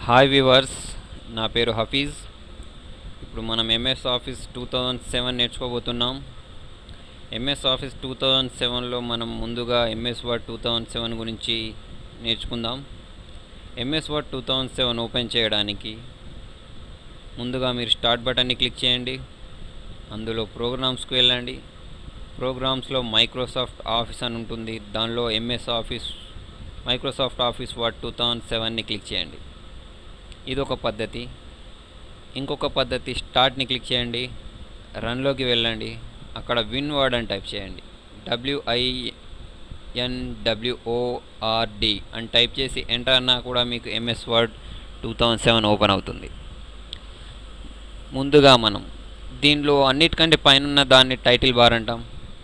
hi viewers నా పేరు హఫీజ్ ఇప్పుడు మనం MS office two thousand seven నేర్చుకోబోతున్నాం ఎంఎస్ ఆఫీస్ టూ థౌజండ్ సెవెన్లో మనం ముందుగా MS word two thousand seven గురించి నేర్చుకుందాం MS word two thousand seven open చేయడానికి ముందుగా మీరు స్టార్ట్ బటన్ని క్లిక్ చేయండి అందులో ప్రోగ్రామ్స్కి వెళ్ళండి ప్రోగ్రామ్స్లో మైక్రోసాఫ్ట్ ఆఫీస్ అని ఉంటుంది దానిలో MS office Microsoft office word two thousand సెవెన్ని క్లిక్ చేయండి ఇది ఒక పద్ధతి ఇంకొక పద్ధతి స్టార్ట్ని క్లిక్ చేయండి రన్లోకి వెళ్ళండి అక్కడ విన్ వర్డ్ అని టైప్ చేయండి డబ్ల్యూఐఎన్ డబ్ల్యూఓఆర్డి అని టైప్ చేసి ఎంటర్ అన్నా కూడా మీకు MS word two thousand seven open అవుతుంది ముందుగా మనం దీనిలో అన్నిటికంటే పైన ఉన్న దాన్ని టైటిల్ బార్ అంటాం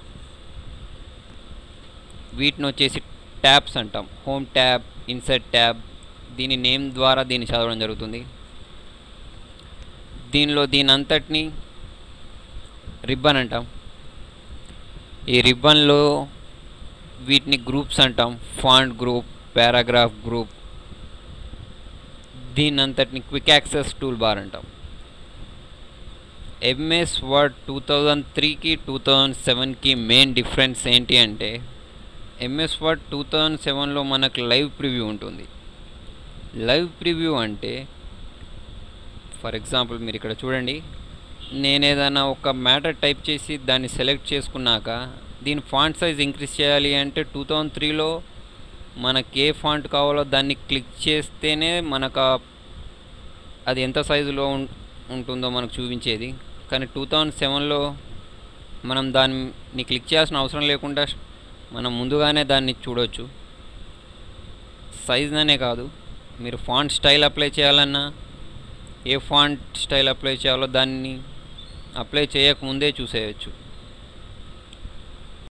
వీటిని వచ్చేసి ట్యాబ్స్ అంటాం హోమ్ ట్యాబ్ ఇన్సర్ట్ ట్యాబ్ దీని నేమ్ ద్వారా దీన్ని చదవడం జరుగుతుంది దీనిలో దీని అంతటిని రిబ్బన్ అంటాం ఈ రిబ్బన్లో వీటిని గ్రూప్స్ అంటాం ఫాంట్ గ్రూప్ పారాగ్రాఫ్ గ్రూప్ దీని అంతటిని క్విక్ యాక్సెస్ టూల్ బార్ అంటాం ఎంఎస్ వర్డ్ టూ థౌజండ్ త్రీకి టూ థౌజండ్ సెవెన్కి మెయిన్ డిఫరెన్స్ ఏంటి అంటే ఎంఎస్ వర్డ్ టూ థౌజండ్ సెవెన్లో మనకు లైవ్ ప్రివ్యూ ఉంటుంది లైవ్ ప్రివ్యూ అంటే ఫర్ ఎగ్జాంపుల్ మీరు ఇక్కడ చూడండి నేను ఏదైనా ఒక మ్యాటర్ టైప్ చేసి దాన్ని సెలెక్ట్ చేసుకున్నాక దీని ఫాంట్ సైజ్ ఇంక్రీజ్ చేయాలి అంటే టూ థౌజండ్ త్రీలో మనకి ఏ ఫాంట్ కావాలో దాన్ని క్లిక్ చేస్తేనే మనకు అది ఎంత సైజులో ఉంటుందో మనకు చూపించేది కానీ టూ థౌజండ్ సెవెన్లో మనం దాన్ని క్లిక్ చేయాల్సిన అవసరం లేకుండా మనం ముందుగానే దాన్ని చూడవచ్చు సైజ్నే కాదు మీరు ఫాంట్ స్టైల్ అప్లై చేయాలన్నా ఏ ఫాంట్ స్టైల్ అప్లై చేయాలో దాన్ని అప్లై చేయకముందే చూసేయచ్చు